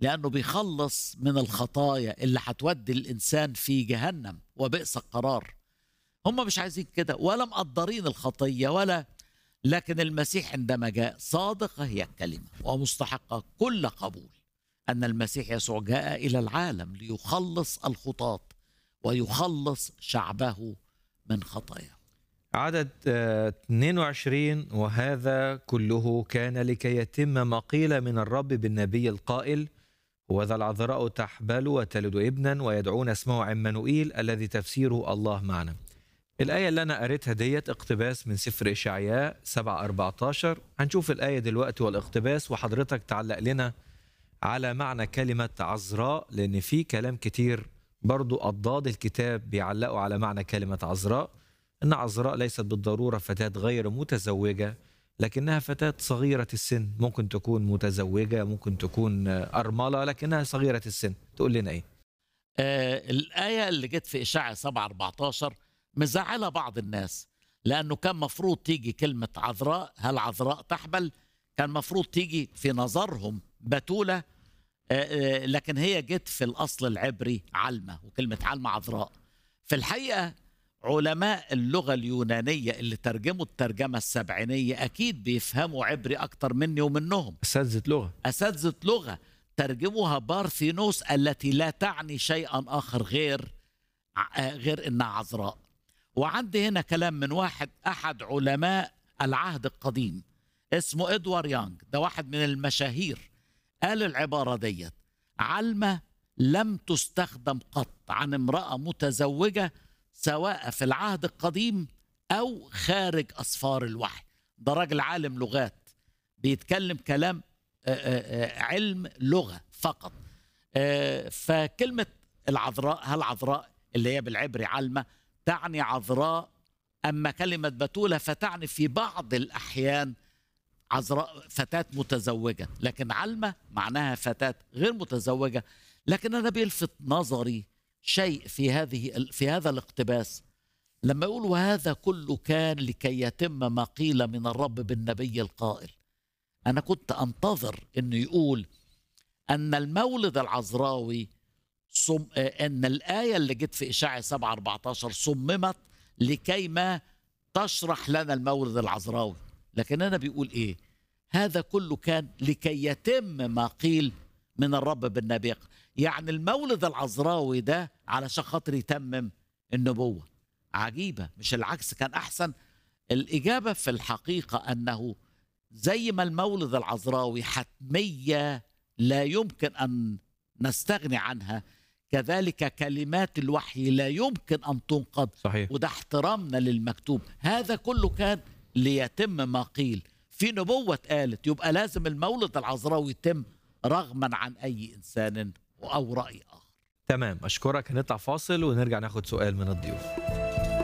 لأنه بيخلص من الخطايا اللي هتودي الإنسان في جهنم وبئس القرار هم مش عايزين كده ولا مقدرين الخطية ولا لكن المسيح عندما جاء صادقة هي الكلمة ومستحقة كل قبول أن المسيح يسوع جاء إلى العالم ليخلص الخطاة ويخلص شعبه من خطاياه عدد آه، 22 وهذا كله كان لكي يتم ما قيل من الرب بالنبي القائل وذا العذراء تحبل وتلد ابنا ويدعون اسمه عمانوئيل الذي تفسيره الله معنا الآية اللي أنا قريتها ديت اقتباس من سفر إشعياء 7 14 هنشوف الآية دلوقتي والاقتباس وحضرتك تعلق لنا على معنى كلمة عذراء لأن في كلام كتير برضو أضداد الكتاب بيعلقوا على معنى كلمة عذراء أن عذراء ليست بالضرورة فتاة غير متزوجة لكنها فتاة صغيرة السن ممكن تكون متزوجة ممكن تكون آه، أرملة لكنها صغيرة السن تقول لنا إيه آه الآية اللي جت في إشاعة 7 14 مزعلة بعض الناس لأنه كان مفروض تيجي كلمة عذراء هل عذراء تحبل كان مفروض تيجي في نظرهم بتولة آه، آه، لكن هي جت في الأصل العبري علمة وكلمة علمة عذراء في الحقيقة علماء اللغة اليونانية اللي ترجموا الترجمة السبعينية أكيد بيفهموا عبري أكتر مني ومنهم أساتذة لغة أساتذة لغة ترجموها بارثينوس التي لا تعني شيئا آخر غير ع- غير إنها عذراء وعندي هنا كلام من واحد أحد علماء العهد القديم اسمه إدوار يانج ده واحد من المشاهير قال العبارة ديت علمة لم تستخدم قط عن امرأة متزوجة سواء في العهد القديم أو خارج أسفار الوحي ده راجل عالم لغات بيتكلم كلام آه، آه، آه، علم لغة فقط آه، فكلمة العذراء هل عذراء اللي هي بالعبري علمة تعني عذراء أما كلمة بتولة فتعني في بعض الأحيان عذراء فتاة متزوجة لكن علمة معناها فتاة غير متزوجة لكن أنا بيلفت نظري شيء في هذه في هذا الاقتباس لما يقول وهذا كله كان لكي يتم ما قيل من الرب بالنبي القائل أنا كنت أنتظر أنه يقول أن المولد العذراوي صم... آه، أن الآية اللي جت في إشاعة 7 14 صممت لكي ما تشرح لنا المولد العذراوي لكن أنا بيقول إيه هذا كله كان لكي يتم ما قيل من الرب بالنبي يعني المولد العذراوي ده علشان خاطر يتمم النبوة عجيبة مش العكس كان أحسن الإجابة في الحقيقة أنه زي ما المولد العذراوي حتمية لا يمكن أن نستغني عنها كذلك كلمات الوحي لا يمكن أن تنقض صحيح وده احترامنا للمكتوب هذا كله كان ليتم ما قيل في نبوة قالت يبقى لازم المولد العذراوي يتم رغما عن أي إنسان أو رأي آخر تمام أشكرك هنطلع فاصل ونرجع ناخد سؤال من الضيوف